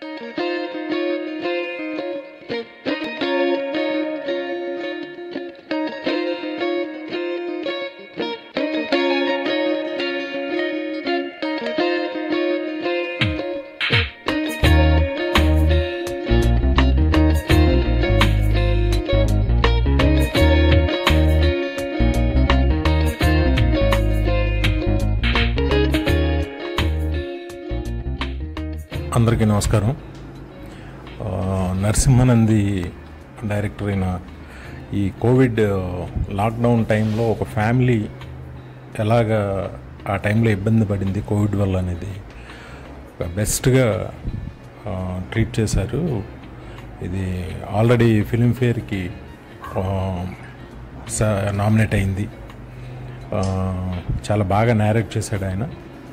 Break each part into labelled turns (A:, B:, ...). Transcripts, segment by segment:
A: అందరికీ నమస్కారం ఆ, నరసింహానంది డైరెక్టర్ అయిన ఈ కోవిడ్ లాక్డౌన్ టైంలో ఒక ఫ్యామిలీ ఎలాగా ఆ టైంలో ఇబ్బంది పడింది కోవిడ్ వల్ల అనేది ఒక బెస్ట్గా ట్రీట్ చేశారు ఇది ఆల్రెడీ ఫిలింఫేర్కి నామినేట్ అయింది ఆ, చాలా బాగా నేరేట్ చేశాడు ఆయన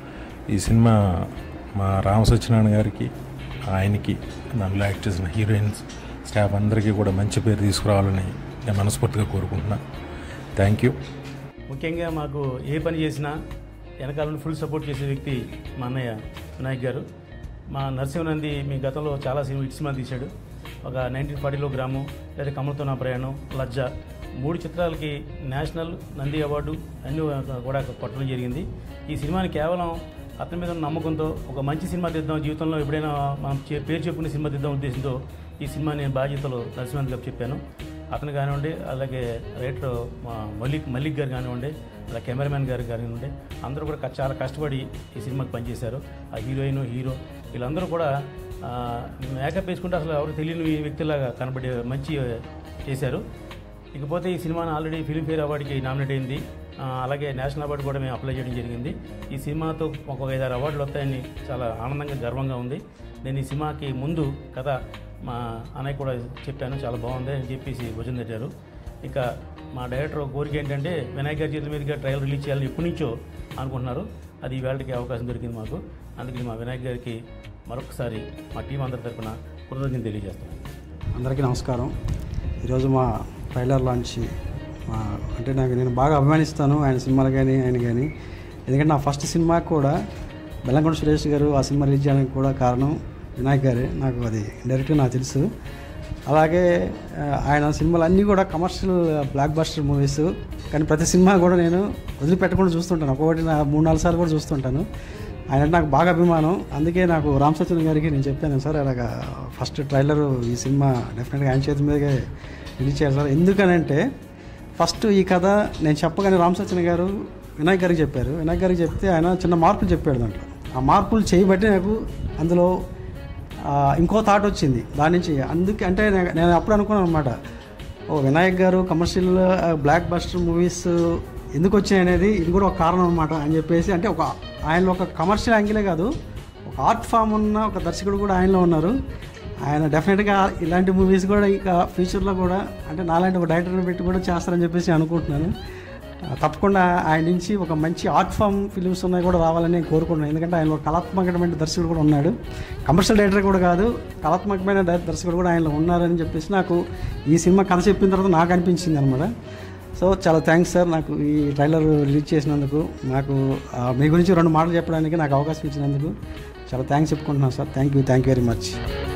A: ఈ సినిమా మా రామ సత్యనారాయణ గారికి ఆయనకి దాంట్లో యాక్ట్ చేసిన హీరోయిన్స్ స్టాఫ్ అందరికీ కూడా మంచి పేరు తీసుకురావాలని నేను మనస్ఫూర్తిగా కోరుకుంటున్నా థ్యాంక్ యూ
B: ముఖ్యంగా మాకు ఏ పని చేసినా వెనకాల నుండి ఫుల్ సపోర్ట్ చేసే వ్యక్తి మా అన్నయ్య వినాయక్ గారు మా నరసింహనంది మీ గతంలో చాలా సినిమా హిట్ సినిమా తీశాడు ఒక నైన్టీన్ ఫార్టీలో గ్రామం లేదా కమలతో నా ప్రయాణం లజ్జ మూడు చిత్రాలకి నేషనల్ నంది అవార్డు అన్నీ కూడా కొట్టడం జరిగింది ఈ సినిమాని కేవలం అతని మీద ఉన్న నమ్మకంతో ఒక మంచి సినిమా తీద్దాం జీవితంలో ఎప్పుడైనా మనం చే- పేరు చెప్పుకునే సినిమా తీద్దాం ఉద్దేశంతో ఈ సినిమా నేను బాధ్యతలు నరసింహన్ గారు చెప్పాను అతను కానివ్వండి అలాగే రైటర్ మా మల్లిక్ మల్లిక్ గారు కానివ్వండి అలా కెమెరామెన్ గారు కానివ్వండి అందరూ కూడా క- చాలా కష్టపడి ఈ సినిమాకి పనిచేశారు ఆ హీరోయిన్ హీరో వీళ్ళందరూ కూడా ఆ, మేకప్ వేసుకుంటే అసలు ఎవరు తెలియని వ్యక్తిలాగా కనబడే మంచి చేశారు ఇకపోతే ఈ సినిమాను ఆల్రెడీ ఫిల్మ్ఫేర్ అవార్డుకి నామినేట్ అయింది ఆ, అలాగే నేషనల్ అవార్డు కూడా మేము అప్లై చేయడం జరిగింది ఈ సినిమాతో ఒక ఐదారు అవార్డులు వస్తాయని చాలా ఆనందంగా గర్వంగా ఉంది నేను ఈ సినిమాకి ముందు కథ మా అన్నయ్య కూడా చెప్పాను చాలా బాగుంది అని చెప్పేసి భుజం తట్టారు ఇక మా డైరెక్టర్ కోరిక ఏంటంటే వినాయక గారి చేతుల మీదుగా ట్రయల్ రిలీజ్ చేయాలని ఎప్పటి నుంచో అనుకుంటున్నారు అది ఈ వేళకి అవకాశం దొరికింది మాకు అందుకని మా వినాయక్ గారికి మరొకసారి మా టీం అందరి తరపున కృతజ్ఞతలు తెలియజేస్తాను
C: అందరికీ నమస్కారం ఈరోజు మా ట్రైలర్ లాంచ్ మా అంటే నాకు నేను బాగా అభిమానిస్తాను ఆయన సినిమాలు కానీ ఆయన కానీ ఎందుకంటే నా ఫస్ట్ సినిమా కూడా బెల్లంకొండ సురేష్ గారు ఆ సినిమా రిలీజ్ చేయడానికి కూడా కారణం వినాయక్ గారే నాకు అది డైరెక్ట్గా నాకు తెలుసు అలాగే ఆ, ఆయన సినిమాలు అన్నీ కూడా కమర్షియల్ బ్లాక్ బస్టర్ మూవీస్ కానీ ప్రతి సినిమా కూడా నేను వదిలిపెట్టకుండా చూస్తుంటాను ఒక్కొక్కటి నా మూడు నాలుగు సార్లు కూడా చూస్తుంటాను ఆయన అంటే నాకు బాగా అభిమానం అందుకే నాకు రామ్ సత్యన్ గారికి నేను చెప్పాను సార్ అలాగా ఫస్ట్ ట్రైలర్ ఈ సినిమా డెఫినెట్గా ఆయన చేతి మీదగా రిలీజ్ చేయాలి సార్ ఎందుకనంటే ఫస్ట్ ఈ కథ నేను చెప్పగానే రామ్ సత్యన్ గారు వినాయక్ గారికి చెప్పారు వినాయక్ గారికి చెప్తే ఆయన చిన్న మార్పులు చెప్పాడు దాంట్లో ఆ మార్పులు చేయబట్టి నాకు అందులో ఆ, ఇంకో థాట్ వచ్చింది దాని నుంచి అందుకే అంటే నే- నేను అప్పుడు అనుకున్నాను అనమాట ఓ వినాయక్ గారు కమర్షియల్ బ్లాక్ బస్టర్ మూవీస్ ఎందుకు వచ్చాయి అనేది ఇది కూడా ఒక కారణం అనమాట అని చెప్పేసి అంటే ఒక ఆయనలో ఒక కమర్షియల్ యాంగిలే కాదు ఒక ఆర్ట్ ఫామ్ ఉన్న ఒక దర్శకుడు కూడా ఆయనలో ఉన్నారు ఆయన డెఫినెట్గా ఇలాంటి మూవీస్ కూడా ఇంకా ఫ్యూచర్లో కూడా అంటే నాలాంటి ఒక డైరెక్టర్ని పెట్టి కూడా చేస్తారని చెప్పేసి అనుకుంటున్నాను ఆ, తప్పకుండా ఆయన నుంచి ఒక మంచి ఆర్ట్ ఫామ్ ఫిలిమ్స్ ఉన్నాయి కూడా రావాలని నేను కోరుకుంటున్నాను ఎందుకంటే ఆయన ఒక కళాత్మకమైన దర్శకుడు కూడా ఉన్నాడు కమర్షియల్ డైరెక్టర్ కూడా కాదు కళాత్మకమైన డై- దర్శకుడు కూడా ఆయనలో ఉన్నారని చెప్పేసి నాకు ఈ సినిమా కథ చెప్పిన తర్వాత నాకు అనిపించింది అనమాట సో చాలా థ్యాంక్స్ సార్ నాకు ఈ ట్రైలర్ రిలీజ్ చేసినందుకు నాకు ఆ, మీ గురించి రెండు మాటలు చెప్పడానికి నాకు అవకాశం ఇచ్చినందుకు చాలా థ్యాంక్స్ చెప్పుకుంటున్నాను sir thank you thank you very much